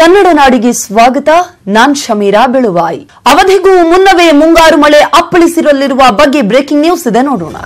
ಕನ್ನಡ ನಾಡಿಗೆ ಸ್ವಾಗತ ನಾನ್ ಶಮೀರಾ ಬೆಳುವಾಯಿ ಅವಧಿಗೂ ಮುನ್ನವೇ ಮುಂಗಾರು ಮಳೆ ಅಪ್ಪಳಿಸಿರಲಿರುವ ಬಗ್ಗೆ ಬ್ರೇಕಿಂಗ್ ನ್ಯೂಸ್ ಇದೆ ನೋಡೋಣ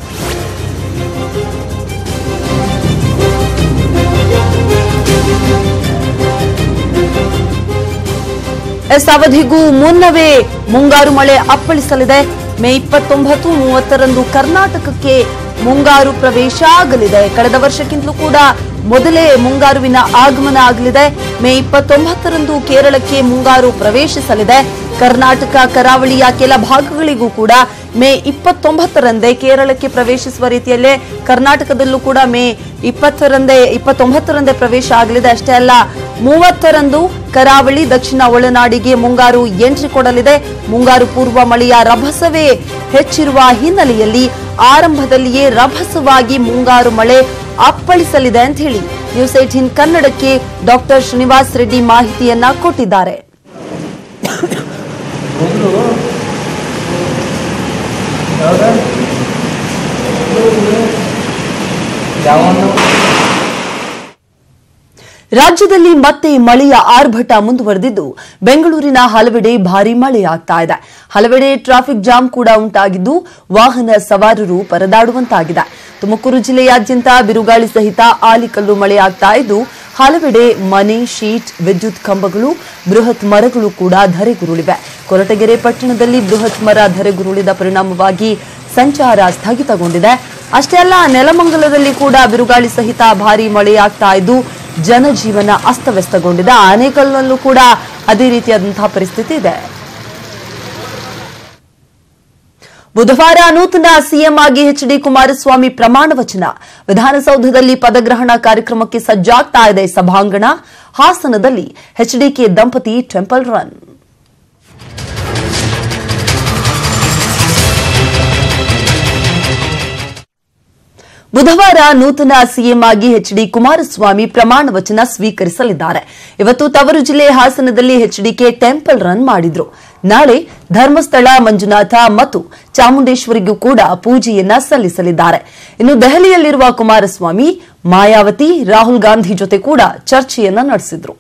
ಎಸ್ ಅವಧಿಗೂ ಮುನ್ನವೇ ಮುಂಗಾರು ಮಳೆ ಅಪ್ಪಳಿಸಲಿದೆ ಮೇ ಇಪ್ಪತ್ತೊಂಬತ್ತು ಮೂವತ್ತರಂದು ಕರ್ನಾಟಕಕ್ಕೆ ಮುಂಗಾರು ಪ್ರವೇಶ ಆಗಲಿದೆ ಕಳೆದ ವರ್ಷಕ್ಕಿಂತಲೂ ಕೂಡ ಮೊದಲೇ ಮುಂಗಾರುವಿನ ಆಗಮನ ಆಗಲಿದೆ ಮೇ ಇಪ್ಪತ್ತೊಂಬತ್ತರಂದು ಕೇರಳಕ್ಕೆ ಮುಂಗಾರು ಪ್ರವೇಶಿಸಲಿದೆ ಕರ್ನಾಟಕ ಕರಾವಳಿಯ ಕೆಲ ಭಾಗಗಳಿಗೂ ಕೂಡ ಮೇ ಇಪ್ಪತ್ತೊಂಬತ್ತರಂದೇ ಕೇರಳಕ್ಕೆ ಪ್ರವೇಶಿಸುವ ರೀತಿಯಲ್ಲೇ ಕರ್ನಾಟಕದಲ್ಲೂ ಕೂಡ ಮೇ ಇಪ್ಪತ್ತರಂದೇ ಇಪ್ಪತ್ತೊಂಬತ್ತರಂದೇ ಪ್ರವೇಶ ಆಗಲಿದೆ ಅಷ್ಟೇ ಅಲ್ಲ ಮೂವತ್ತರಂದು ಕರಾವಳಿ ದಕ್ಷಿಣ ಒಳನಾಡಿಗೆ ಮುಂಗಾರು ಎಂಟ್ರಿ ಕೊಡಲಿದೆ ಮುಂಗಾರು ಪೂರ್ವ ಮಳೆಯ ರಭಸವೇ ಹೆಚ್ಚಿರುವ ಹಿನ್ನೆಲೆಯಲ್ಲಿ ಆರಂಭದಲ್ಲಿಯೇ ರಭಸವಾಗಿ ಮುಂಗಾರು ಮಳೆ ಅಪ್ಪಳಿಸಲಿದೆ ಅಂತ ಹೇಳಿ ನ್ಯೂಸ್ ಏಟೀನ್ ಕನ್ನಡಕ್ಕೆ ಡಾಕ್ಟರ್ ಶ್ರೀನಿವಾಸ್ ರೆಡ್ಡಿ ಮಾಹಿತಿಯನ್ನ ಕೊಟ್ಟಿದ್ದಾರೆ ರಾಜ್ಯದಲ್ಲಿ ಮತ್ತೆ ಮಳೆಯ ಆರ್ಭಟ ಮುಂದುವರೆದಿದ್ದು ಬೆಂಗಳೂರಿನ ಹಲವೆಡೆ ಭಾರೀ ಮಳೆಯಾಗ್ತಾ ಇದೆ ಹಲವೆಡೆ ಟ್ರಾಫಿಕ್ ಜಾಮ್ ಕೂಡ ಉಂಟಾಗಿದ್ದು ವಾಹನ ಸವಾರರು ಪರದಾಡುವಂತಾಗಿದೆ ತುಮಕೂರು ಜಿಲ್ಲೆಯಾದ್ಯಂತ ಬಿರುಗಾಳಿ ಸಹಿತ ಆಲಿಕಲ್ಲು ಮಳೆಯಾಗ್ತಾ ಇದ್ದು ಹಲವೆಡೆ ಮನೆ ಶೀಟ್ ವಿದ್ಯುತ್ ಕಂಬಗಳು ಬೃಹತ್ ಮರಗಳು ಕೂಡ ಧರೆಗುರುಳಿವೆ ಕೊರಟಗೆರೆ ಪಟ್ಟಣದಲ್ಲಿ ಬೃಹತ್ ಮರ ಧರೆಗುರುಳಿದ ಪರಿಣಾಮವಾಗಿ ಸಂಚಾರ ಸ್ಥಗಿತಗೊಂಡಿದೆ ಅಷ್ಟೇ ಅಲ್ಲ ನೆಲಮಂಗಲದಲ್ಲಿ ಕೂಡ ಬಿರುಗಾಳಿ ಸಹಿತ ಭಾರೀ ಮಳೆಯಾಗ್ತಾ ಇದ್ದು ಜನಜೀವನ ಅಸ್ತವ್ಯಸ್ತಗೊಂಡಿದೆ ಆನೇಕಲ್ನಲ್ಲೂ ಕೂಡ ಅದೇ ರೀತಿಯಾದಂತಹ ಪರಿಸ್ಥಿತಿ ಇದೆ ಬುಧವಾರ ನೂತನ ಸಿಎಂ ಆಗಿ ಎಚ್ ಡಿ ಕುಮಾರಸ್ವಾಮಿ ಪ್ರಮಾಣ ವಚನ ವಿಧಾನಸೌಧದಲ್ಲಿ ಪದಗ್ರಹಣ ಕಾರ್ಯಕ್ರಮಕ್ಕೆ ಸಜ್ಜಾಗ್ತಾ ಇದೆ ಸಭಾಂಗಣ ಹಾಸನದಲ್ಲಿ ಎಚ್ಡಿಕೆ ದಂಪತಿ ಟೆಂಪಲ್ ರನ್ ಬುಧವಾರ ನೂತನ ಸಿಎಂ ಆಗಿ ಎಚ್ ಡಿ ಕುಮಾರಸ್ವಾಮಿ ಪ್ರಮಾಣ ವಚನ ಸ್ವೀಕರಿಸಲಿದ್ದಾರೆ ಇವತ್ತು ತವರು ಜಿಲ್ಲೆ ಹಾಸನದಲ್ಲಿ ಎಚ್ಡಿಕೆ ಟೆಂಪಲ್ ರನ್ ಮಾಡಿದ್ರು ನಾಳೆ ಧರ್ಮಸ್ಥಳ ಮಂಜುನಾಥ ಮತ್ತು ಚಾಮುಂಡೇಶ್ವರಿಗೂ ಕೂಡ ಪೂಜೆಯನ್ನ ಸಲ್ಲಿಸಲಿದ್ದಾರೆ ಇನ್ನು ದೆಹಲಿಯಲ್ಲಿರುವ ಕುಮಾರಸ್ವಾಮಿ ಮಾಯಾವತಿ ರಾಹುಲ್ ಗಾಂಧಿ ಜೊತೆ ಕೂಡ ಚರ್ಚೆಯನ್ನ ನಡೆಸಿದ್ರು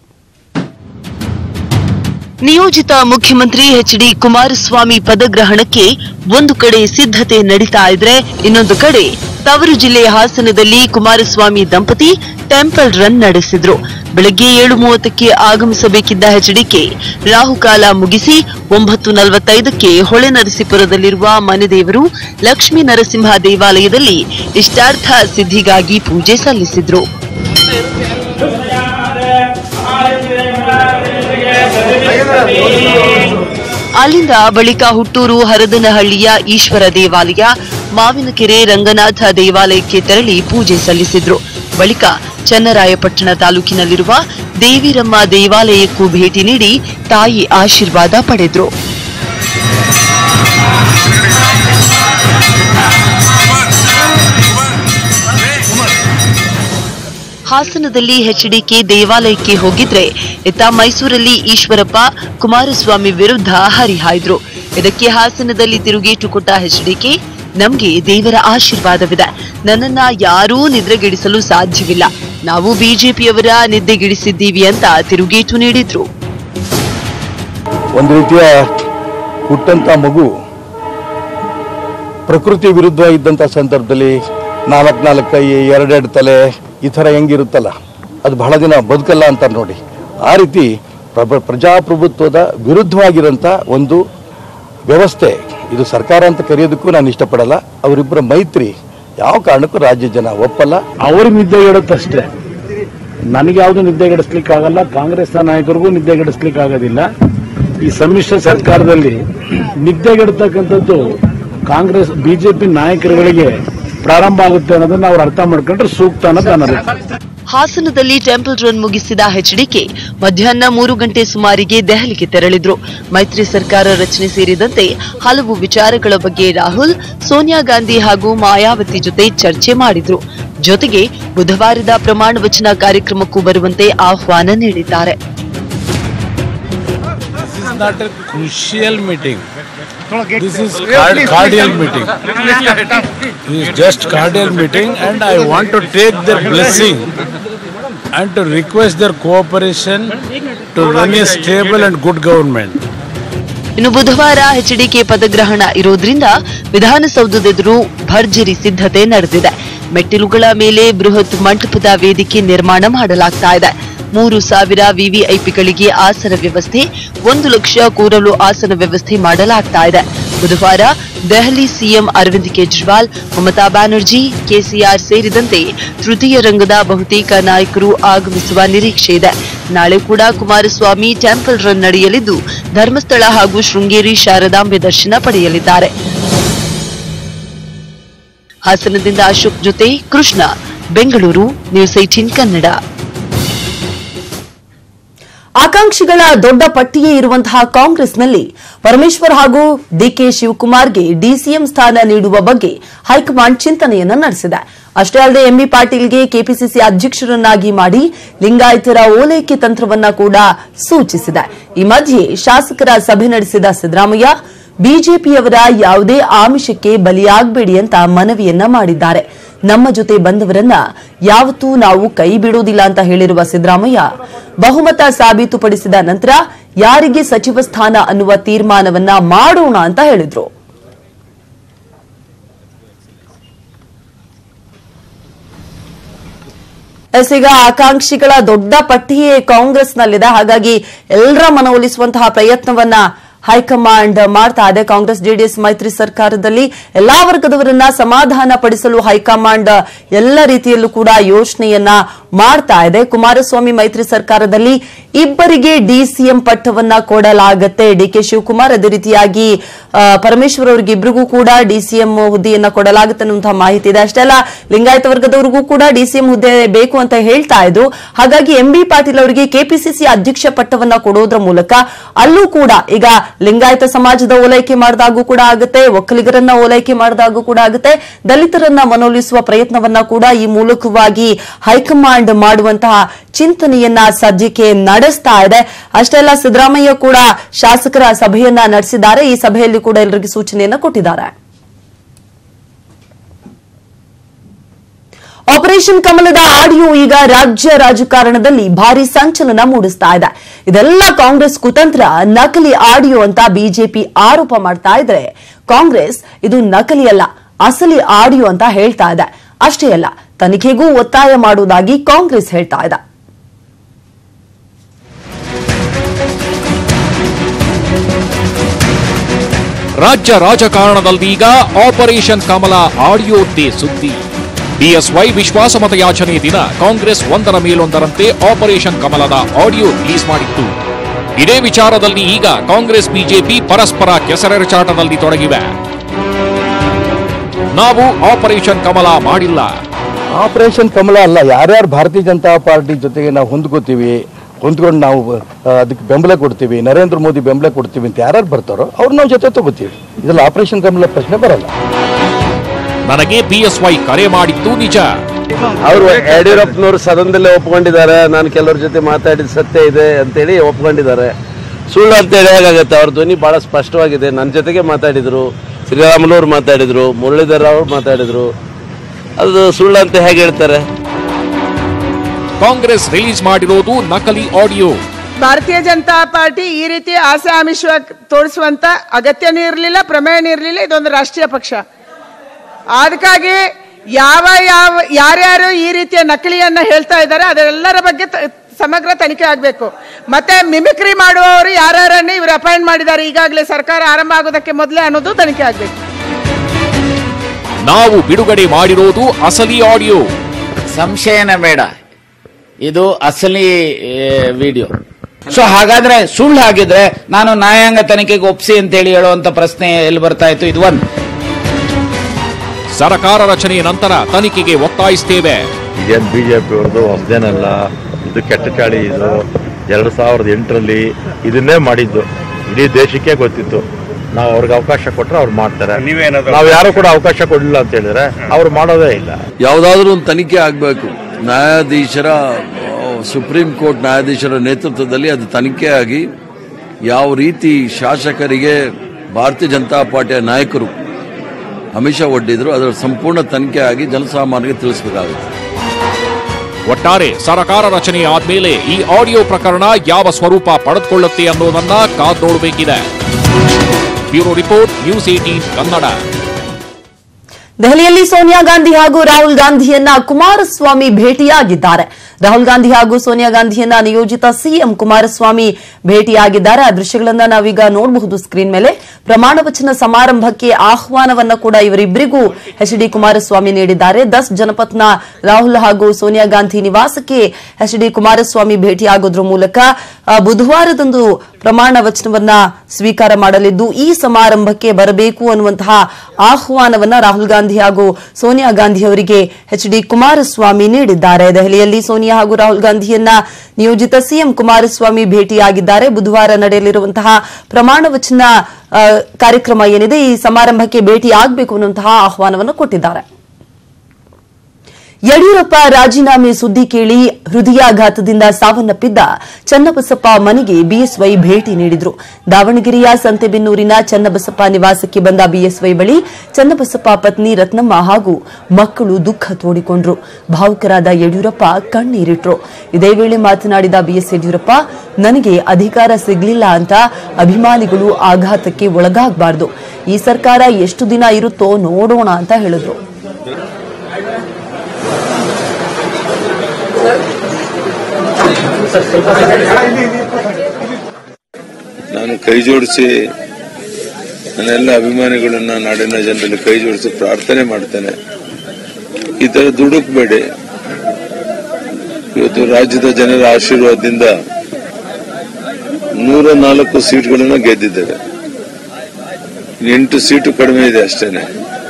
ನಿಯೋಜಿತ ಮುಖ್ಯಮಂತ್ರಿ ಎಚ್ ಡಿ ಕುಮಾರಸ್ವಾಮಿ ಪದಗ್ರಹಣಕ್ಕೆ ಒಂದು ಕಡೆ ಸಿದ್ಧತೆ ನಡೀತಾ ಇದ್ರೆ ಇನ್ನೊಂದು ಕಡೆ ತವರು ಜಿಲ್ಲೆ ಹಾಸನದಲ್ಲಿ ಕುಮಾರಸ್ವಾಮಿ ದಂಪತಿ ಟೆಂಪಲ್ ರನ್ ನಡೆಸಿದ್ರು ಬೆಳಗ್ಗೆ ಏಳು ಮೂವತ್ತಕ್ಕೆ ಆಗಮಿಸಬೇಕಿದ್ದ ಎಚ್ಡಿಕೆ ರಾಹುಕಾಲ ಮುಗಿಸಿ ಒಂಬತ್ತು ನಲವತ್ತೈದಕ್ಕೆ ಹೊಳೆನರಸೀಪುರದಲ್ಲಿರುವ ಮನೆದೇವರು ಲಕ್ಷ್ಮೀ ನರಸಿಂಹ ದೇವಾಲಯದಲ್ಲಿ ಇಷ್ಟಾರ್ಥ ಸಿದ್ಧಿಗಾಗಿ ಪೂಜೆ ಸಲ್ಲಿಸಿದ್ರು ಅಲ್ಲಿಂದ ಬಳಿಕ ಹುಟ್ಟೂರು ಹರದನಹಳ್ಳಿಯ ಈಶ್ವರ ದೇವಾಲಯ ಮಾವಿನಕೆರೆ ರಂಗನಾಥ ದೇವಾಲಯಕ್ಕೆ ತೆರಳಿ ಪೂಜೆ ಸಲ್ಲಿಸಿದ್ರು ಬಳಿಕ ಚನ್ನರಾಯಪಟ್ಟಣ ತಾಲೂಕಿನಲ್ಲಿರುವ ದೇವಿರಮ್ಮ ದೇವಾಲಯಕ್ಕೂ ಭೇಟಿ ನೀಡಿ ತಾಯಿ ಆಶೀರ್ವಾದ ಪಡೆದ್ರು ಹಾಸನದಲ್ಲಿ ಎಚ್ಡಿಕೆ ದೇವಾಲಯಕ್ಕೆ ಹೋಗಿದ್ರೆ ಇತ್ತ ಮೈಸೂರಲ್ಲಿ ಈಶ್ವರಪ್ಪ ಕುಮಾರಸ್ವಾಮಿ ವಿರುದ್ಧ ಹರಿಹಾಯ್ದ್ರು ಇದಕ್ಕೆ ಹಾಸನದಲ್ಲಿ ತಿರುಗೇಟು ಕೊಟ್ಟ ಎಚ್ಡಿಕೆ ನಮ್ಗೆ ದೇವರ ಆಶೀರ್ವಾದವಿದೆ ನನ್ನನ್ನ ಯಾರೂ ನಿದ್ರೆಗೆಡಿಸಲು ಸಾಧ್ಯವಿಲ್ಲ ನಾವು ಬಿಜೆಪಿಯವರ ನಿದ್ದೆಗೆಡಿಸಿದ್ದೀವಿ ಅಂತ ತಿರುಗೇಟು ನೀಡಿದ್ರು ಒಂದು ರೀತಿಯ ಹುಟ್ಟಂತ ಮಗು ಪ್ರಕೃತಿ ವಿರುದ್ಧ ಇದ್ದಂಥ ಸಂದರ್ಭದಲ್ಲಿ ನಾಲ್ಕು ನಾಲ್ಕು ಕೈ ಎರಡೆರಡು ತಲೆ ಈ ಥರ ಹೆಂಗಿರುತ್ತಲ್ಲ ಅದು ಬಹಳ ದಿನ ಬದುಕಲ್ಲ ಅಂತಾರೆ ನೋಡಿ ಆ ರೀತಿ ಪ್ರಭ ಪ್ರಜಾಪ್ರಭುತ್ವದ ವಿರುದ್ಧವಾಗಿರೋಂಥ ಒಂದು ವ್ಯವಸ್ಥೆ ಇದು ಸರ್ಕಾರ ಅಂತ ಕರೆಯೋದಕ್ಕೂ ನಾನು ಇಷ್ಟಪಡಲ್ಲ ಅವರಿಬ್ಬರ ಮೈತ್ರಿ ಯಾವ ಕಾರಣಕ್ಕೂ ರಾಜ್ಯ ಜನ ಒಪ್ಪಲ್ಲ ಅವ್ರಿಗೆ ನಿದ್ದೆಗೆಡುತ್ತಷ್ಟೇ ನನಗೆ ಯಾವುದು ನಿದ್ದೆಗೆಡಿಸ್ಲಿಕ್ಕೆ ಆಗಲ್ಲ ಕಾಂಗ್ರೆಸ್ ನಾಯಕರಿಗೂ ನಿದ್ದೆಗೆಡಿಸ್ಲಿಕ್ಕೆ ಆಗೋದಿಲ್ಲ ಈ ಸಮ್ಮಿಶ್ರ ಸರ್ಕಾರದಲ್ಲಿ ನಿದ್ದೆಗೆಡ್ತಕ್ಕಂಥದ್ದು ಕಾಂಗ್ರೆಸ್ ಬಿಜೆಪಿ ನಾಯಕರುಗಳಿಗೆ ಪ್ರಾರಂಭ ಆಗುತ್ತೆ ಅನ್ನೋದನ್ನ ಅವ್ರು ಅರ್ಥ ಮಾಡ್ಕೊಂಡ್ರೆ ಸೂಕ್ತ ಅನ್ನೋದು ನನ್ನ ಅಭಿಪ್ರಾಯ. ಹಾಸನದಲ್ಲಿ ಟೆಂಪಲ್ ರನ್ ಮುಗಿಸಿದ ಎಚ್ಡಿಕೆ ಮಧ್ಯಾಹ್ನ ಮೂರು ಗಂಟೆ ಸುಮಾರಿಗೆ ದೆಹಲಿಗೆ ತೆರಳಿದ್ರು ಮೈತ್ರಿ ಸರ್ಕಾರ ರಚನೆ ಸೇರಿದಂತೆ ಹಲವು ವಿಚಾರಗಳ ಬಗ್ಗೆ ರಾಹುಲ್ ಸೋನಿಯಾ ಗಾಂಧಿ ಹಾಗೂ ಮಾಯಾವತಿ ಜೊತೆ ಚರ್ಚೆ ಮಾಡಿದ್ರು ಜೊತೆಗೆ ಬುಧವಾರದ ಪ್ರಮಾಣ ವಚನ ಕಾರ್ಯಕ್ರಮಕ್ಕೂ ಬರುವಂತೆ ಆಹ್ವಾನ ನೀಡಿದ್ದಾರೆ This is not a crucial meeting. This is card- cordial meeting. This is just cordial meeting and I want to take their blessing and to request their cooperation to run a stable and good government. ಇನ್ನು ಬುಧವಾರ HDK ಪದಗ್ರಹಣ ಇರೋದ್ರಿಂದ ವಿಧಾನಸೌಧದೆದುರು ಭರ್ಜರಿ ಸಿದ್ಧತೆ ನಡೆದಿದೆ ಮೆಟ್ಟಿಲುಗಳ ಮೇಲೆ ಬೃಹತ್ ಮಂಟಪದ ವೇದಿಕೆ ನಿರ್ಮಾಣ ಮಾಡಲಾಗ್ತಾ ಇದೆ ಮೂರು ಸಾವಿರ ವಿವಿಐಪಿಗಳಿಗೆ ಆಸನ ವ್ಯವಸ್ಥೆ ಒಂದು ಲಕ್ಷ ಕೂರಲು ಆಸನ ವ್ಯವಸ್ಥೆ ಮಾಡಲಾಗ್ತಾ ಇದೆ ಬುಧವಾರ ದೆಹಲಿ ಸಿಎಂ ಅರವಿಂದ್ ಕೇಜ್ರಿವಾಲ್ ಮಮತಾ ಬ್ಯಾನರ್ಜಿ ಕೆಸಿಆರ್ ಸೇರಿದಂತೆ ತೃತೀಯ ರಂಗದ ಬಹುತೇಕ ನಾಯಕರು ಆಗಮಿಸುವ ನಿರೀಕ್ಷೆ ಇದೆ ನಾಳೆ ಕೂಡ ಕುಮಾರಸ್ವಾಮಿ ಟೆಂಪಲ್ ರನ್ ನಡೆಯಲಿದ್ದು ಧರ್ಮಸ್ಥಳ ಹಾಗೂ ಶೃಂಗೇರಿ ಶಾರದಾಂಬೆ ದರ್ಶನ ಪಡೆಯಲಿದ್ದಾರೆ ಹಾಸನದಿಂದ ಅಶೋಕ್ ಜೊತೆ ಕೃಷ್ಣ ಬೆಂಗಳೂರು ನ್ಯೂಸ್ ಏಟೀನ್ ಕನ್ನಡ ಆಕಾಂಕ್ಷಿಗಳ ದೊಡ್ಡ ಪಟ್ಟಿಯೇ ಇರುವಂತಹ ಕಾಂಗ್ರೆಸ್ನಲ್ಲಿ ಪರಮೇಶ್ವರ್ ಹಾಗೂ ಡಿಕೆ ಶಿವಕುಮಾರ್ಗೆ ಡಿಸಿಎಂ ಸ್ಥಾನ ನೀಡುವ ಬಗ್ಗೆ ಹೈಕಮಾಂಡ್ ಚಿಂತನೆಯನ್ನ ನಡೆಸಿದೆ ಅಷ್ಟೇ ಅಲ್ಲದೆ ಎಂಬಿ ಪಾಟೀಲ್ಗೆ ಕೆಪಿಸಿಸಿ ಅಧ್ಯಕ್ಷರನ್ನಾಗಿ ಮಾಡಿ ಲಿಂಗಾಯತರ ಓಲೈಕೆ ತಂತ್ರವನ್ನ ಕೂಡ ಸೂಚಿಸಿದೆ ಈ ಮಧ್ಯೆ ಶಾಸಕರ ಸಭೆ ನಡೆಸಿದ ಸಿದ್ದರಾಮಯ್ಯ ಬಿಜೆಪಿಯವರ ಯಾವುದೇ ಆಮಿಷಕ್ಕೆ ಬಲಿಯಾಗಬೇಡಿ ಅಂತ ಮನವಿಯನ್ನ ಮಾಡಿದ್ದಾರೆ ನಮ್ಮ ಜೊತೆ ಬಂದವರನ್ನ ಯಾವತ್ತೂ ನಾವು ಕೈ ಬಿಡುವುದಿಲ್ಲ ಅಂತ ಹೇಳಿರುವ ಸಿದ್ದರಾಮಯ್ಯ ಬಹುಮತ ಸಾಬೀತುಪಡಿಸಿದ ನಂತರ ಯಾರಿಗೆ ಸಚಿವ ಸ್ಥಾನ ಅನ್ನುವ ತೀರ್ಮಾನವನ್ನ ಮಾಡೋಣ ಅಂತ ಹೇಳಿದ್ರು ಎಸ್ ಈಗ ಆಕಾಂಕ್ಷಿಗಳ ದೊಡ್ಡ ಪಟ್ಟಿಯೇ ಕಾಂಗ್ರೆಸ್ನಲ್ಲಿದೆ ಹಾಗಾಗಿ ಎಲ್ಲರ ಮನವೊಲಿಸುವಂತಹ ಪ್ರಯತ್ನವನ್ನ ಹೈಕಮಾಂಡ್ ಮಾಡ್ತಾ ಇದೆ ಕಾಂಗ್ರೆಸ್ ಜೆಡಿಎಸ್ ಮೈತ್ರಿ ಸರ್ಕಾರದಲ್ಲಿ ಎಲ್ಲಾ ವರ್ಗದವರನ್ನ ಸಮಾಧಾನ ಪಡಿಸಲು ಹೈಕಮಾಂಡ್ ಎಲ್ಲ ರೀತಿಯಲ್ಲೂ ಕೂಡ ಯೋಚನೆಯನ್ನ ಮಾಡ್ತಾ ಇದೆ ಕುಮಾರಸ್ವಾಮಿ ಮೈತ್ರಿ ಸರ್ಕಾರದಲ್ಲಿ ಇಬ್ಬರಿಗೆ ಡಿಸಿಎಂ ಪಟ್ಟವನ್ನ ಕೊಡಲಾಗತ್ತೆ ಡಿಕೆ ಶಿವಕುಮಾರ್ ಅದೇ ರೀತಿಯಾಗಿ ಆ, ಪರಮೇಶ್ವರ್ ಅವರಿಗೆ ಇಬ್ಬರಿಗೂ ಕೂಡ ಡಿಸಿಎಂ ಹುದ್ದೆಯನ್ನ ಕೊಡಲಾಗುತ್ತೆ ಅನ್ನುವಂತಹ ಮಾಹಿತಿ ಇದೆ ಅಷ್ಟೇ ಅಲ್ಲ ಲಿಂಗಾಯತ ವರ್ಗದವರಿಗೂ ಕೂಡ ಡಿಸಿಎಂ ಹುದ್ದೆ ಬೇಕು ಅಂತ ಹೇಳ್ತಾ ಇದ್ರು ಹಾಗಾಗಿ ಎಂ ಬಿ ಪಾಟೀಲ್ ಅವರಿಗೆ ಕೆಪಿಸಿಸಿ ಅಧ್ಯಕ್ಷ ಪಟ್ಟವನ್ನ ಕೊಡೋದ್ರ ಮೂಲಕ ಅಲ್ಲೂ ಕೂಡ ಈಗ ಲಿಂಗಾಯತ ಸಮಾಜದ ಓಲೈಕೆ ಮಾಡಿದಾಗೂ ಕೂಡ ಆಗುತ್ತೆ ಒಕ್ಕಲಿಗರನ್ನ ಓಲೈಕೆ ಮಾಡಿದಾಗೂ ಕೂಡ ಆಗುತ್ತೆ ದಲಿತರನ್ನ ಮನವೊಲಿಸುವ ಪ್ರಯತ್ನವನ್ನ ಕೂಡ ಈ ಮೂಲಕವಾಗಿ ಹೈಕಮಾಂಡ್ ಮಾಡುವಂತಹ ಚಿಂತನೆಯನ್ನ ಸದ್ಯಕ್ಕೆ ನಡೆಸ್ತಾ ಇದೆ ಅಷ್ಟೇ ಅಲ್ಲ ಸಿದ್ದರಾಮಯ್ಯ ಕೂಡ ಶಾಸಕರ ಸಭೆಯನ್ನ ನಡೆಸಿದ್ದಾರೆ ಈ ಸಭೆಯಲ್ಲಿ ಕೂಡ ಎಲ್ಲರಿಗೂ ಸೂಚನೆಯನ್ನ ಕೊಟ್ಟಿದ್ದಾರೆ ಆಪರೇಷನ್ ಕಮಲದ ಆಡಿಯೋ ಈಗ ರಾಜ್ಯ ರಾಜಕಾರಣದಲ್ಲಿ ಭಾರಿ ಸಂಚಲನ ಮೂಡಿಸ್ತಾ ಇದೆ ಇದೆಲ್ಲ ಕಾಂಗ್ರೆಸ್ ಕುತಂತ್ರ ನಕಲಿ ಆಡಿಯೋ ಅಂತ ಬಿಜೆಪಿ ಆರೋಪ ಮಾಡ್ತಾ ಇದ್ರೆ ಕಾಂಗ್ರೆಸ್ ಇದು ನಕಲಿ ಅಲ್ಲ ಅಸಲಿ ಆಡಿಯೋ ಅಂತ ಹೇಳ್ತಾ ಇದೆ ಅಷ್ಟೇ ಅಲ್ಲ ತನಿಖೆಗೂ ಒತ್ತಾಯ ಮಾಡುವುದಾಗಿ ಕಾಂಗ್ರೆಸ್ ಹೇಳ್ತಾ ಇದೆ ರಾಜ್ಯ ರಾಜಕಾರಣದಲ್ಲೀಗ ಆಪರೇಷನ್ ಕಮಲ ಆಡಿಯೋದ್ದೇ ಸುದ್ದಿ ಬಿಎಸ್ವೈ ವಿಶ್ವಾಸಮತ ಯಾಚನೆ ದಿನ ಕಾಂಗ್ರೆಸ್ ಒಂದರ ಮೇಲೊಂದರಂತೆ ಆಪರೇಷನ್ ಕಮಲದ ಆಡಿಯೋ ರಿಲೀಸ್ ಮಾಡಿತ್ತು ಇದೇ ವಿಚಾರದಲ್ಲಿ ಈಗ ಕಾಂಗ್ರೆಸ್ ಬಿಜೆಪಿ ಪರಸ್ಪರ ಕೆಸರೆರಚಾಟದಲ್ಲಿ ತೊಡಗಿವೆ ನಾವು ಆಪರೇಷನ್ ಕಮಲ ಮಾಡಿಲ್ಲ ಆಪರೇಷನ್ ಕಮಲ ಅಲ್ಲ ಯಾರ್ಯಾರು ಭಾರತೀಯ ಜನತಾ ಪಾರ್ಟಿ ಜೊತೆಗೆ ನಾವು ಹೊಂದ್ಕೋತೀವಿ ಹೊಂದ್ಕೊಂಡು ನಾವು ಆ, ಅದಕ್ಕೆ ಬೆಂಬಲ ಕೊಡ್ತೀವಿ ನರೇಂದ್ರ ಮೋದಿ ಬೆಂಬಲ ಕೊಡ್ತೀವಿ ಅಂತ ಯಾರ್ಯಾರು ಬರ್ತಾರೋ ಅವ್ರು ನಾವು ಜೊತೆ ತಗೋತೀವಿ ಇದ್ರಲ್ಲಿ ಆಪರೇಷನ್ ಕಮಲ ಪ್ರಶ್ನೆ ಬರಲ್ಲ ನನಗೆ ಬಿಎಸ್ವೈ ಕರೆ ಮಾಡಿದ್ದು ನಿಜ ಅವರು ಯಡಿಯೂರಪ್ಪನವರು ಸದನದಲ್ಲೇ ಒಪ್ಕೊಂಡಿದ್ದಾರೆ ನಾನು ಕೆಲವ್ರ ಜೊತೆ ಮಾತಾಡಿದ ಸತ್ಯ ಇದೆ ಅಂತೇಳಿ ಒಪ್ಕೊಂಡಿದ್ದಾರೆ ಸುಳ್ಳು ಅಂತೇಳಿ ಹೇಗಾಗತ್ತೆ ಅವ್ರ ಧ್ವನಿ ಬಹಳ ಸ್ಪಷ್ಟವಾಗಿದೆ ನನ್ನ ಜೊತೆಗೆ ಮಾತಾಡಿದ್ರು ಶ್ರೀರಾಮುಲವ್ರು ಮಾತಾಡಿದ್ರು ಮುರಳೀಧರ್ ಅವರು ಮಾತಾಡಿದ್ರು ಅದು ಸುಳ್ಳು ಅಂತ ಹೇಗೆ ಹೇಳ್ತಾರೆ ಕಾಂಗ್ರೆಸ್ ರಿಲೀಸ್ ಮಾಡಿರೋದು ನಕಲಿ ಆಡಿಯೋ ಭಾರತೀಯ ಜನತಾ ಪಾರ್ಟಿ ಈ ರೀತಿ ಆಸೆ ಆಮಿಷ ತೋರಿಸುವಂತ ಅಗತ್ಯನೂ ಇರಲಿಲ್ಲ ಪ್ರಮೇಯನೂ ಇರಲಿಲ್ಲ ಇದೊಂದು ರಾಷ್ಟ್ರೀಯ ಪಕ್ಷ ಅದಕ್ಕಾಗಿ ಯಾವ ಯಾವ ಯಾರ್ಯಾರು ಈ ರೀತಿಯ ನಕಲಿಯನ್ನ ಹೇಳ್ತಾ ಇದ್ದಾರೆ ಅದೆಲ್ಲರ ಬಗ್ಗೆ ತ- ಸಮಗ್ರ ತನಿಖೆ ಆಗಬೇಕು ಮತ್ತೆ ಮಿಮಿಕ್ರಿ ಮಾಡುವವರು ಯಾರ್ಯಾರನ್ನೇ ಇವರು ಅಪಾಯಿಂಟ್ ಮಾಡಿದ್ದಾರೆ ಈಗಾಗಲೇ ಸರ್ಕಾರ ಆರಂಭ ಆಗೋದಕ್ಕೆ ಮೊದಲೇ ಅನ್ನೋದು ತನಿಖೆ ಆಗಬೇಕು ನಾವು ಬಿಡುಗಡೆ ಮಾಡಿರೋದು ಅಸಲಿ ಆಡಿಯೋ ಸಂಶಯನ ಬೇಡ ಇದು ಅಸಲಿ ವಿಡಿಯೋ ಸೊ ಹಾಗಾದ್ರೆ ಸುಳ್ಳು ಹಾಗಿದ್ರೆ ನಾನು ನ್ಯಾಯಾಂಗ ತನಿಖೆಗೆ ಒಪ್ಸಿ ಅಂತೇಳಿ ಹೇಳುವಂತ ಪ್ರಶ್ನೆ ಎಲ್ಲಿ ಬರ್ತಾ ಇತ್ತು ಇದು ಒಂದು ಸರ್ಕಾರ ರಚನೆಯ ನಂತರ ತನಿಖೆಗೆ ಒತ್ತಾಯಿಸ್ತೇವೆ ಇದೇನು ಬಿ ಜೆ ಪಿ ಅವ್ರದ್ದು ಹೊಸದೇನಲ್ಲ ಇದು ಕೆಟ್ಟ ಚಾಳಿ ಇದು ಎರಡು ಸಾವಿರದ ಎಂಟರಲ್ಲಿ ಇದನ್ನೇ ಮಾಡಿದ್ದು ಇಡೀ ದೇಶಕ್ಕೆ ಗೊತ್ತಿತ್ತು ನಾವು ಅವ್ರಿಗೆ ಅವಕಾಶ ಕೊಟ್ಟರೆ ಅವ್ರು ಮಾಡ್ತಾರೆ ನಾವು ಯಾರು ಕೂಡ ಅವಕಾಶ ಕೊಡಲಿಲ್ಲ ಅಂತ ಹೇಳಿದ್ರೆ ಅವ್ರು ಮಾಡೋದೇ ಇಲ್ಲ ಯಾವುದಾದ್ರೂ ಒಂದು ತನಿಖೆ ಆಗಬೇಕು ನ್ಯಾಯಾಧೀಶರ ಆ, ಸುಪ್ರೀಂ ಕೋರ್ಟ್ ನ್ಯಾಯಾಧೀಶರ ನೇತೃತ್ವದಲ್ಲಿ ಅದು ತನಿಖೆ ಆಗಿ ಯಾವ ರೀತಿ ಶಾಸಕರಿಗೆ ಭಾರತೀಯ ಜನತಾ ಪಾರ್ಟಿಯ ನಾಯಕರು ಆಮಿಷ ಒಡ್ಡಿದ್ರು ಅದರ ಸಂಪೂರ್ಣ ತನಿಖೆ ಆಗಿ ಜನಸಾಮಾನ್ಯರಿಗೆ ತಿಳಿಸಬೇಕಾಗುತ್ತೆ ಒಟ್ಟಾರೆ ಸರ್ಕಾರ ರಚನೆ ಆದ್ಮೇಲೆ ಈ ಆಡಿಯೋ ಪ್ರಕರಣ ಯಾವ ಸ್ವರೂಪ ಪಡೆದುಕೊಳ್ಳುತ್ತೆ ಅನ್ನೋದನ್ನ ಕಾದ್ ನೋಡಬೇಕಿದೆ bureau report news eighteen Kannada ದೆಹಲಿಯಲ್ಲಿ ಸೋನಿಯಾ ಗಾಂಧಿ ಹಾಗೂ ರಾಹುಲ್ ಗಾಂಧಿಯನ್ನ ಕುಮಾರಸ್ವಾಮಿ ಭೇಟಿಯಾಗಿದ್ದಾರೆ ರಾಹುಲ್ ಗಾಂಧಿ ಹಾಗೂ ಸೋನಿಯಾ ಗಾಂಧಿಯನ್ನ ನಿಯೋಜಿತ ಸಿಎಂ ಕುಮಾರಸ್ವಾಮಿ ಭೇಟಿಯಾಗಿದ್ದಾರೆ ಆ ದೃಶ್ಯಗಳನ್ನ ನಾವೀಗ ನೋಡಬಹುದು ಸ್ಕ್ರೀನ್ ಮೇಲೆ ಪ್ರಮಾಣ ವಚನ ಸಮಾರಂಭಕ್ಕೆ ಆಹ್ವಾನವನ್ನ ಕೂಡ ಇವರಿಬ್ಬರಿಗೂ ಎಚ್ ಡಿ ಕುಮಾರಸ್ವಾಮಿ ನೀಡಿದ್ದಾರೆ ದಸ್ ಜನಪತ್ನ ರಾಹುಲ್ ಹಾಗೂ ಸೋನಿಯಾ ಗಾಂಧಿ ನಿವಾಸಕ್ಕೆ ಎಚ್ ಡಿ ಕುಮಾರಸ್ವಾಮಿ ಭೇಟಿಯಾಗೋದ್ರ ಮೂಲಕ ಆ, ಬುಧವಾರದಂದು ಪ್ರಮಾಣ ವಚನವನ್ನ ಸ್ವೀಕಾರ ಮಾಡಲಿದ್ದು ಈ ಸಮಾರಂಭಕ್ಕೆ ಬರಬೇಕು ಅನ್ನುವಂತಹ ಆಹ್ವಾನವನ್ನ ರಾಹುಲ್ ಗಾಂಧಿ ಹಾಗೂ ಸೋನಿಯಾ ಗಾಂಧಿ ಅವರಿಗೆ ಎಚ್ ಡಿ ಕುಮಾರಸ್ವಾಮಿ ನೀಡಿದ್ದಾರೆ ದೆಹಲಿಯಲ್ಲಿ ಸೋನಿಯಾ ಹಾಗೂ ರಾಹುಲ್ ಗಾಂಧಿಯನ್ನ ನಿಯೋಜಿತ ಸಿಎಂ ಕುಮಾರಸ್ವಾಮಿ ಭೇಟಿಯಾಗಿದ್ದಾರೆ ಬುಧವಾರ ನಡೆಯಲಿರುವಂತಹ ಪ್ರಮಾಣ ವಚನ ಆ, ಕಾರ್ಯಕ್ರಮ ಏನಿದೆ ಈ ಸಮಾರಂಭಕ್ಕೆ ಭೇಟಿಯಾಗಬೇಕು ಅನ್ನುವಂತಹ ಆಹ್ವಾನವನ್ನು ಕೊಟ್ಟಿದ್ದಾರೆ ಯಡಿಯೂರಪ್ಪ ರಾಜೀನಾಮೆ ಸುದ್ದಿ ಕೇಳಿ ಹೃದಯಾಘಾತದಿಂದ ಸಾವನ್ನಪ್ಪಿದ್ದ ಚನ್ನಬಸಪ್ಪ ಮನೆಗೆ ಬಿಎಸ್ವೈ ಭೇಟಿ ನೀಡಿದ್ರು ದಾವಣಗೆರೆಯ ಸಂತೆಬೆನ್ನೂರಿನ ಚನ್ನಬಸಪ್ಪ ನಿವಾಸಕ್ಕೆ ಬಂದ ಬಿಎಸ್ವೈ ಬಳಿ ಚನ್ನಬಸಪ್ಪ ಪತ್ನಿ ರತ್ನಮ್ಮ ಹಾಗೂ ಮಕ್ಕಳು ದುಃಖ ತೋಡಿಕೊಂಡ್ರು ಭಾವುಕರಾದ ಯಡಿಯೂರಪ್ಪ ಕಣ್ಣೀರಿಟ್ರು ಇದೇ ವೇಳೆ ಮಾತನಾಡಿದ ಬಿಎಸ್ ಯಡಿಯೂರಪ್ಪ ನನಗೆ ಅಧಿಕಾರ ಸಿಗ್ಲಿಲ್ಲ ಅಂತ ಅಭಿಮಾನಿಗಳು ಆಘಾತಕ್ಕೆ ಒಳಗಾಗಬಾರದು ಈ ಸರ್ಕಾರ ಎಷ್ಟು ದಿನ ಇರುತ್ತೋ ನೋಡೋಣ ಅಂತ ಹೇಳಿದ್ರು ನಾನು ಕೈ ಜೋಡಿಸಿ ನನ್ನೆಲ್ಲ ಅಭಿಮಾನಿಗಳನ್ನ ನಾಡಿನ ಜನರಲ್ಲಿ ಕೈ ಜೋಡಿಸಿ ಪ್ರಾರ್ಥನೆ ಮಾಡ್ತೇನೆ ಈ ತರ ದುಡುಕ್ಬೇಡಿ ಇವತ್ತು ರಾಜ್ಯದ ಜನರ ಆಶೀರ್ವಾದದಿಂದ ನೂರ ನಾಲ್ಕು ಸೀಟ್ಗಳನ್ನ ಗೆದ್ದಿದ್ದೇವೆ ಎಂಟು ಸೀಟು ಕಡಿಮೆ ಇದೆ ಅಷ್ಟೇನೆ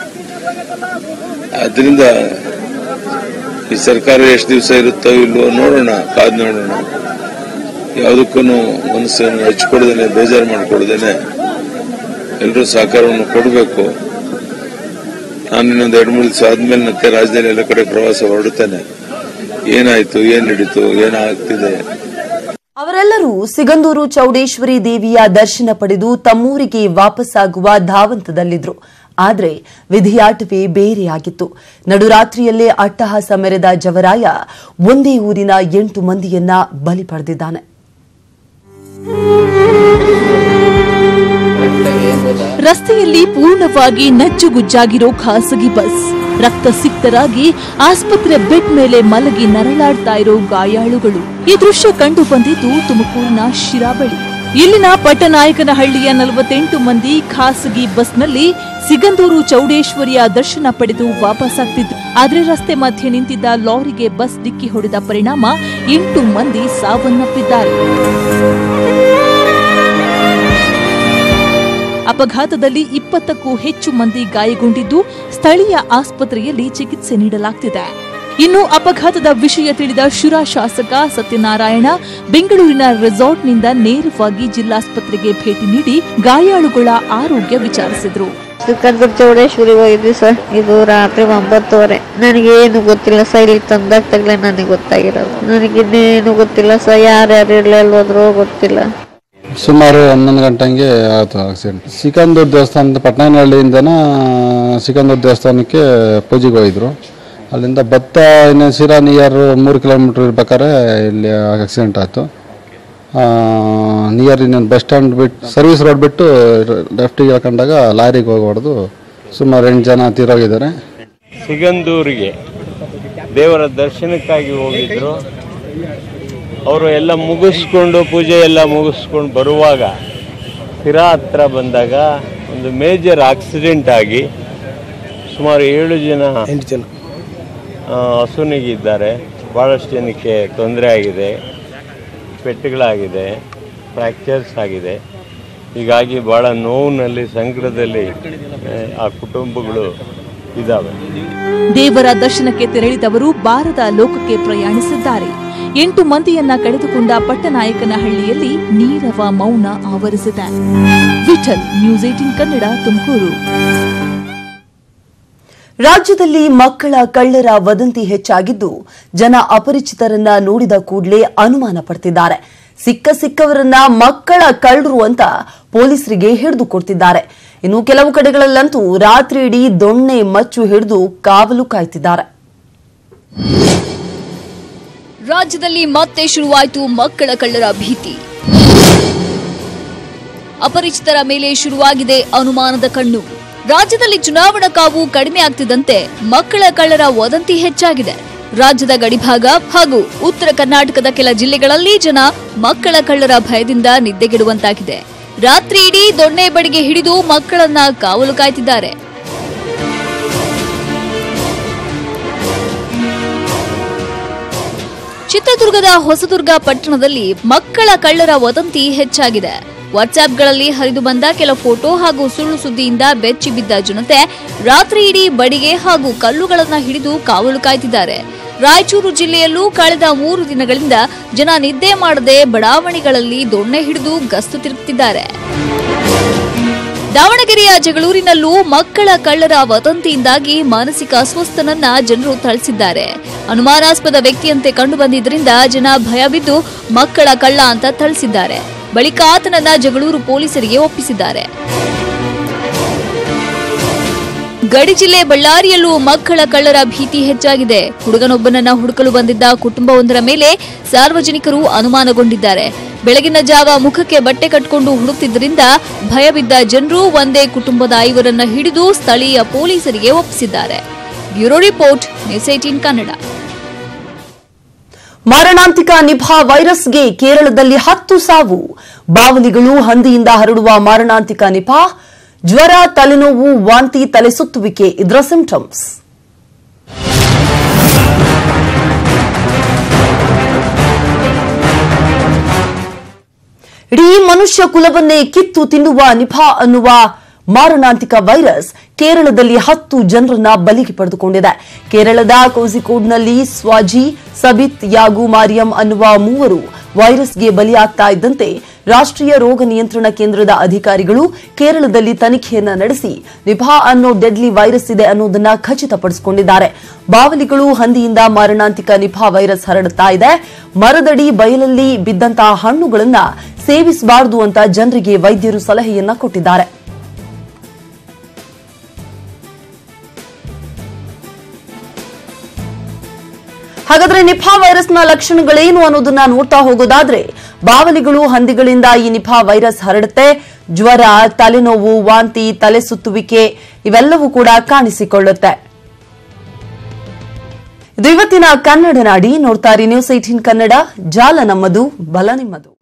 ಆದ್ರಿಂದ ಈ ಸರ್ಕಾರ ಎಷ್ಟು ದಿವಸ ಇರುತ್ತೋ ಇಲ್ವೋ ನೋಡೋಣ ಕಾದ್ ನೋಡೋಣ ಯಾವುದಕ್ಕೂ ಮನಸ್ಸನ್ನು ಹಚ್ಕೊಡ್ದೇನೆ ಬೇಜಾರು ಮಾಡ್ಕೊಡ್ದೇನೆ ಎಲ್ಲರೂ ಸಹಕಾರವನ್ನು ಕೊಡಬೇಕು ನಾನು ಇನ್ನೊಂದು ಎರಡು ಮೂರು ದಿವಸ ಆದ್ಮೇಲೆ ಮತ್ತೆ ರಾಜಧಾನಿ ಎಲ್ಲ ಕಡೆ ಪ್ರವಾಸ ಹೊರಡುತ್ತೇನೆ ಏನಾಯ್ತು ಏನ್ ನಡೀತು ಏನಾಗ್ತಿದೆ ಅವರೆಲ್ಲರೂ ಸಿಗಂದೂರು ಚೌಡೇಶ್ವರಿ ದೇವಿಯ ದರ್ಶನ ಪಡೆದು ತಮ್ಮೂರಿಗೆ ವಾಪಸ್ಸಾಗುವ ಧಾವಂತದಲ್ಲಿದ್ರು ಆದ್ರೆ ವಿಧಿಯಾಟವೇ ಬೇರೆಯಾಗಿತ್ತು ನಡುರಾತ್ರಿಯಲ್ಲೇ ಅಟ್ಟಹಾಸ ಮೆರೆದ ಜವರಾಯ ಒಂದೇ ಊರಿನ ಎಂಟು ಮಂದಿಯನ್ನ ಬಲಿ ಪಡೆದಿದ್ದಾನೆ ರಸ್ತೆಯಲ್ಲಿ ಪೂರ್ಣವಾಗಿ ನಜ್ಜುಗುಜ್ಜಾಗಿರೋ ಖಾಸಗಿ ಬಸ್ ರಕ್ತಸಿಕ್ತರಾಗಿ ಆಸ್ಪತ್ರೆ ಬೆಡ್ ಮೇಲೆ ಮಲಗಿ ನರಳಾಡ್ತಾ ಇರೋ ಗಾಯಾಳುಗಳು ಈ ದೃಶ್ಯ ಕಂಡು ಬಂದಿದ್ದು ತುಮಕೂರಿನ ಶಿರಾ ಬಳಿ ಇಲ್ಲಿನ ಪಟ್ಟನಾಯಕನಹಳ್ಳಿಯ ನಲವತ್ತೆಂಟು ಮಂದಿ ಖಾಸಗಿ ಬಸ್ನಲ್ಲಿ ಸಿಗಂದೂರು ಚೌಡೇಶ್ವರಿಯ ದರ್ಶನ ಪಡೆದು ವಾಪಸ್ಸಾಗ್ತಿದ್ರು ಆದ್ರೆ ರಸ್ತೆ ಮಧ್ಯೆ ನಿಂತಿದ್ದ ಲಾರಿಗೆ ಬಸ್ ಡಿಕ್ಕಿ ಹೊಡೆದ ಪರಿಣಾಮ ಎಂಟು ಮಂದಿ ಸಾವನ್ನಪ್ಪಿದ್ದಾರೆ ಅಪಘಾತದಲ್ಲಿ ಇಪ್ಪತ್ತಕ್ಕೂ ಹೆಚ್ಚು ಮಂದಿ ಗಾಯಗೊಂಡಿದ್ದು ಸ್ಥಳೀಯ ಆಸ್ಪತ್ರೆಯಲ್ಲಿ ಚಿಕಿತ್ಸೆ ನೀಡಲಾಗ್ತಿದೆ ಇನ್ನು ಅಪಘಾತದ ವಿಷಯ ತಿಳಿದ ಶಿರಾ ಶಾಸಕ ಸತ್ಯನಾರಾಯಣ ಬೆಂಗಳೂರಿನ ರೆಸಾರ್ಟ್ನಿಂದ ನೇರವಾಗಿ ಜಿಲ್ಲಾಸ್ಪತ್ರೆಗೆ ಭೇಟಿ ನೀಡಿ ಗಾಯಾಳುಗಳ ಆರೋಗ್ಯ ವಿಚಾರಿಸಿದ್ರು ಸಿಕ್ಕಂದೂರು ಚೌಡೇಶ್ವರಿ ಹೋಗಿದ್ವಿ ಸರ್ ಇದು ರಾತ್ರಿ ಒಂಬತ್ತುವರೆ ನನಗೆ ಏನು ಗೊತ್ತಿಲ್ಲ ಸರ್ ಇಲ್ಲಿ ತಂದಾಗ ತಗಲೇ ನನಗೆ ಗೊತ್ತಾಗಿರೋದು ನನಗೆ ಇನ್ನೇನು ಗೊತ್ತಿಲ್ಲ ಸರ್ ಯಾರ್ಯಾರು ಎಲ್ಲೆಲ್ಲಿ ಹೋದ್ರೋ ಗೊತ್ತಿಲ್ಲ ಸುಮಾರು ಹನ್ನೊಂದು ಗಂಟೆಗೆ ಆಯಿತು ಆಕ್ಸಿಡೆಂಟ್ ಸಿಕಂದೂರು ದೇವಸ್ಥಾನದ ಪಟ್ನಾನಹಳ್ಳಿಯಿಂದನ ಸಿಕಂದೂರು ದೇವಸ್ಥಾನಕ್ಕೆ ಪೂಜೆಗೆ ಹೋಗಿದ್ರು ಅಲ್ಲಿಂದ ಭತ್ತ ಇನ್ನು ಸಿರಾ ನಿಯರ್ ಮೂರು ಕಿಲೋಮೀಟ್ರ್ ಇರ್ಬೇಕಾದ್ರೆ ಇಲ್ಲಿ ಆಕ್ಸಿಡೆಂಟ್ ಆಯಿತು ನಿಯರ್ ಇನ್ನೊಂದು ಬಸ್ ಸ್ಟ್ಯಾಂಡ್ ಬಿಟ್ಟು ಸರ್ವಿಸ್ ರೋಡ್ ಬಿಟ್ಟು ಲೆಫ್ಟಿಗೆ ಹಾಕೊಂಡಾಗ ಲಾರಿಗೆ ಹೋಗಿ ಹೊಡೆದು ಸುಮಾರು ಎಂಟು ಜನ ತೀರೋಗಿದ್ದಾರೆ ಸಿಗಂದೂರಿಗೆ ದೇವರ ದರ್ಶನಕ್ಕಾಗಿ ಹೋಗಿದ್ರು ಅವರು ಎಲ್ಲ ಮುಗಿಸ್ಕೊಂಡು ಪೂಜೆ ಎಲ್ಲ ಮುಗಿಸ್ಕೊಂಡು ಬರುವಾಗ ಸಿರಾ ಹತ್ರ ಬಂದಾಗ ಒಂದು ಮೇಜರ್ ಆಕ್ಸಿಡೆಂಟ್ ಆಗಿ ಸುಮಾರು ಏಳು ಜನ ಎಂಟು ಜನ ಹಸುನಿಗಿದ್ದಾರೆ ಭಾಳಷ್ಟು ಜನಕ್ಕೆ ತೊಂದರೆ ಆಗಿದೆ ಪೆಟ್ಟುಗಳಾಗಿದೆ ಫ್ರ್ಯಾಕ್ಚರ್ಸ್ ಆಗಿದೆ ಹೀಗಾಗಿ ಭಾಳ ನೋವಿನಲ್ಲಿ ಸಂಕಟದಲ್ಲಿ ಆ, ಆ ಕುಟುಂಬಗಳು ಇದ್ದಾವೆ ದೇವರ ದರ್ಶನಕ್ಕೆ ತೆರಳಿದವರು ಬಾರದ ಲೋಕಕ್ಕೆ ಪ್ರಯಾಣಿಸಿದ್ದಾರೆ ಎಂಟು ಮಂದಿಯನ್ನ ಕಳೆದುಕೊಂಡ ಪಟ್ಟನಾಯಕನಹಳ್ಳಿಯಲ್ಲಿ ನೀರವ ಮೌನ ಆವರಿಸಿದೆ ವಿಠಲ್ ನ್ಯೂಸ್ ಏಟಿನ್ ಕನ್ನಡ ತುಮಕೂರು ರಾಜ್ಯದಲ್ಲಿ ಮಕ್ಕಳ ಕಳ್ಳರ ವದಂತಿ ಹೆಚ್ಚಾಗಿದ್ದು ಜನ ಅಪರಿಚಿತರನ್ನ ನೋಡಿದ ಕೂಡಲೇ ಅನುಮಾನ ಪಡ್ತಿದ್ದಾರೆ ಸಿಕ್ಕ ಸಿಕ್ಕವರನ್ನ ಮಕ್ಕಳ ಕಳ್ಳರು ಅಂತ ಪೊಲೀಸರಿಗೆ ಹಿಡಿದು ಕೊಡ್ತಿದ್ದಾರೆ ಇನ್ನು ಕೆಲವು ಕಡೆಗಳಲ್ಲಂತೂ ರಾತ್ರಿ ಇಡೀ ದೊಣ್ಣೆ ಮಚ್ಚು ಹಿಡಿದು ಕಾವಲು ಕಾಯ್ತಿದ್ದಾರೆ ರಾಜ್ಯದಲ್ಲಿ ಮತ್ತೆ ಶುರುವಾಯಿತು ಮಕ್ಕಳ ಕಳ್ಳರ ಭೀತಿ ಅಪರಿಚಿತರ ಮೇಲೆ ಶುರುವಾಗಿದೆ ಅನುಮಾನದ ಕಣ್ಣು ರಾಜ್ಯದಲ್ಲಿ ಚುನಾವಣಾ ಕಾವು ಕಡಿಮೆ ಆಗ್ತಿದ್ದಂತೆ ಮಕ್ಕಳ ಕಳ್ಳರ ವದಂತಿ ಹೆಚ್ಚಾಗಿದೆ ರಾಜ್ಯದ ಗಡಿಭಾಗ ಹಾಗೂ ಉತ್ತರ ಕರ್ನಾಟಕದ ಕೆಲ ಜಿಲ್ಲೆಗಳಲ್ಲಿ ಜನ ಮಕ್ಕಳ ಕಳ್ಳರ ಭಯದಿಂದ ನಿದ್ದೆಗೆಡುವಂತಾಗಿದೆ ರಾತ್ರಿ ಇಡೀ ದೊಣ್ಣೆ ಬಡಿಗೆ ಹಿಡಿದು ಮಕ್ಕಳನ್ನ ಕಾವಲು ಕಾಯ್ತಿದ್ದಾರೆ ಚಿತ್ರದುರ್ಗದ ಹೊಸದುರ್ಗ ಪಟ್ಟಣದಲ್ಲಿ ಮಕ್ಕಳ ಕಳ್ಳರ ವದಂತಿ ಹೆಚ್ಚಾಗಿದೆ ವಾಟ್ಸ್ಆಪ್ಗಳಲ್ಲಿ ಹರಿದು ಬಂದ ಕೆಲ ಫೋಟೋ ಹಾಗೂ ಸುಳ್ಳು ಸುದ್ದಿಯಿಂದ ಬೆಚ್ಚಿ ಬಿದ್ದ ಜನತೆ ರಾತ್ರಿ ಇಡೀ ಬಡಿಗೆ ಹಾಗೂ ಕಲ್ಲುಗಳನ್ನ ಹಿಡಿದು ಕಾವಲು ಕಾಯ್ತಿದ್ದಾರೆ ರಾಯಚೂರು ಜಿಲ್ಲೆಯಲ್ಲೂ ಕಳೆದ ಮೂರು ದಿನಗಳಿಂದ ಜನ ನಿದ್ದೆ ಮಾಡದೆ ಬಡಾವಣೆಗಳಲ್ಲಿ ದೊಣ್ಣೆ ಹಿಡಿದು ಗಸ್ತು ತಿರುಗುತ್ತಿದ್ದಾರೆ ದಾವಣಗೆರೆಯ ಜಗಳೂರಿನಲ್ಲೂ ಮಕ್ಕಳ ಕಳ್ಳರ ವದಂತಿಯಿಂದಾಗಿ ಮಾನಸಿಕ ಅಸ್ವಸ್ಥನನ್ನ ಜನರು ಥಳಿಸಿದ್ದಾರೆ ಅನುಮಾನಾಸ್ಪದ ವ್ಯಕ್ತಿಯಂತೆ ಕಂಡುಬಂದಿದ್ದರಿಂದ ಜನ ಭಯ ಬಿದ್ದು ಮಕ್ಕಳ ಕಳ್ಳ ಅಂತ ಥಳಿಸಿದ್ದಾರೆ ಬಳಿಕ ಆತನನ್ನ ಜಗಳೂರು ಪೊಲೀಸರಿಗೆ ಒಪ್ಪಿಸಿದ್ದಾರೆ ಗಡಿ ಜಿಲ್ಲೆ ಬಳ್ಳಾರಿಯಲ್ಲೂ ಮಕ್ಕಳ ಕಳ್ಳರ ಭೀತಿ ಹೆಚ್ಚಾಗಿದೆ ಹುಡುಗನೊಬ್ಬನನ್ನ ಹುಡುಕಲು ಬಂದಿದ್ದ ಕುಟುಂಬವೊಂದರ ಮೇಲೆ ಸಾರ್ವಜನಿಕರು ಅನುಮಾನಗೊಂಡಿದ್ದಾರೆ ಬೆಳಗಿನ ಜಾವ ಮುಖಕ್ಕೆ ಬಟ್ಟೆ ಕಟ್ಟಿಕೊಂಡು ಹುಡುಕ್ತಿದ್ದರಿಂದ ಭಯಬಿದ್ದ ಜನರು ಒಂದೇ ಕುಟುಂಬದ ಐವರನ್ನ ಹಿಡಿದು ಸ್ಥಳೀಯ ಪೊಲೀಸರಿಗೆ ಒಪ್ಪಿಸಿದ್ದಾರೆ bureau report news eighteen Kannada ಮಾರಣಾಂತಿಕ ನಿಭಾ ವೈರಸ್ಗೆ ಕೇರಳದಲ್ಲಿ ಹತ್ತು ಸಾವು ಬಾವಲಿಗಳು ಹಂದಿಯಿಂದ ಹರಡುವ ಮಾರಣಾಂತಿಕ ನಿಭಾ ಜ್ವರ ತಲೆನೋವು ವಾಂತಿ ತಲೆಸುತ್ತುವಿಕೆ ಇದರ ಸಿಂಪ್ಟಮ್ಸ್ ಇಡೀ ಮನುಷ್ಯ ಕುಲವನ್ನೇ ಕಿತ್ತು ತಿನ್ನುವ ನಿಭಾ ಅನ್ನುವ ಮಾರಣಾಂತಿಕ ವೈರಸ್ ಕೇರಳದಲ್ಲಿ ಹತ್ತು ಜನರನ್ನ ಬಲಿಗೆ ಪಡೆದುಕೊಂಡಿದೆ ಕೇರಳದ ಕೋಸಿಕೋಡ್ನಲ್ಲಿ ಸ್ವಾಜಿ ಸಬಿತ್ ಯಾಗು ಮಾರಿಯಂ ಅನ್ನುವ ಮೂವರು ವೈರಸ್ಗೆ ಬಲಿಯಾಗ್ತಾ ಇದ್ದಂತೆ ರಾಷ್ಟ್ರೀಯ ರೋಗ ನಿಯಂತ್ರಣ ಕೇಂದ್ರದ ಅಧಿಕಾರಿಗಳು ಕೇರಳದಲ್ಲಿ ತನಿಖೆಯನ್ನ ನಡೆಸಿ ನಿಭಾ ಅನ್ನೋ ಡೆಡ್ಲಿ ವೈರಸ್ ಇದೆ ಅನ್ನೋದನ್ನ ಖಚಿತಪಡಿಸಿಕೊಂಡಿದ್ದಾರೆ ಬಾವಲಿಗಳು ಹಂದಿಯಿಂದ ಮಾರಣಾಂತಿಕ ನಿಭಾ ವೈರಸ್ ಹರಡುತ್ತಾ ಇದೆ ಮರದಡಿ ಬಯಲಲ್ಲಿ ಬಿದ್ದಂತಹ ಹಣ್ಣುಗಳನ್ನ ಸೇವಿಸಬಾರದು ಅಂತ ಜನರಿಗೆ ವೈದ್ಯರು ಸಲಹೆಯನ್ನ ಕೊಟ್ಟಿದ್ದಾರೆ ಹಾಗಾದ್ರೆ ನಿಫಾ ವೈರಸ್ನ ಲಕ್ಷಣಗಳೇನು ಅನ್ನೋದನ್ನ ನೋಡ್ತಾ ಹೋಗೋದಾದ್ರೆ ಬಾವಲಿಗಳು ಹಂದಿಗಳಿಂದ ಈ ನಿಫಾ ವೈರಸ್ ಹರಡುತ್ತೆ ಜ್ವರ ತಲೆನೋವು ವಾಂತಿ ತಲೆ ಸುತ್ತುವಿಕೆ ಇವೆಲ್ಲವೂ ಕೂಡ ಕಾಣಿಸಿಕೊಳ್ಳುತ್ತೆ ಇದು ಇವತ್ತಿನ ಕನ್ನಡ ನಾಡಿ ನೋಡ್ತಾರೆ ನ್ಯೂಸ್ ಏಟೀನ್ ಕನ್ನಡ ಜಾಲ ನಮ್ಮದು ಬಲ ನಿಮ್ಮದು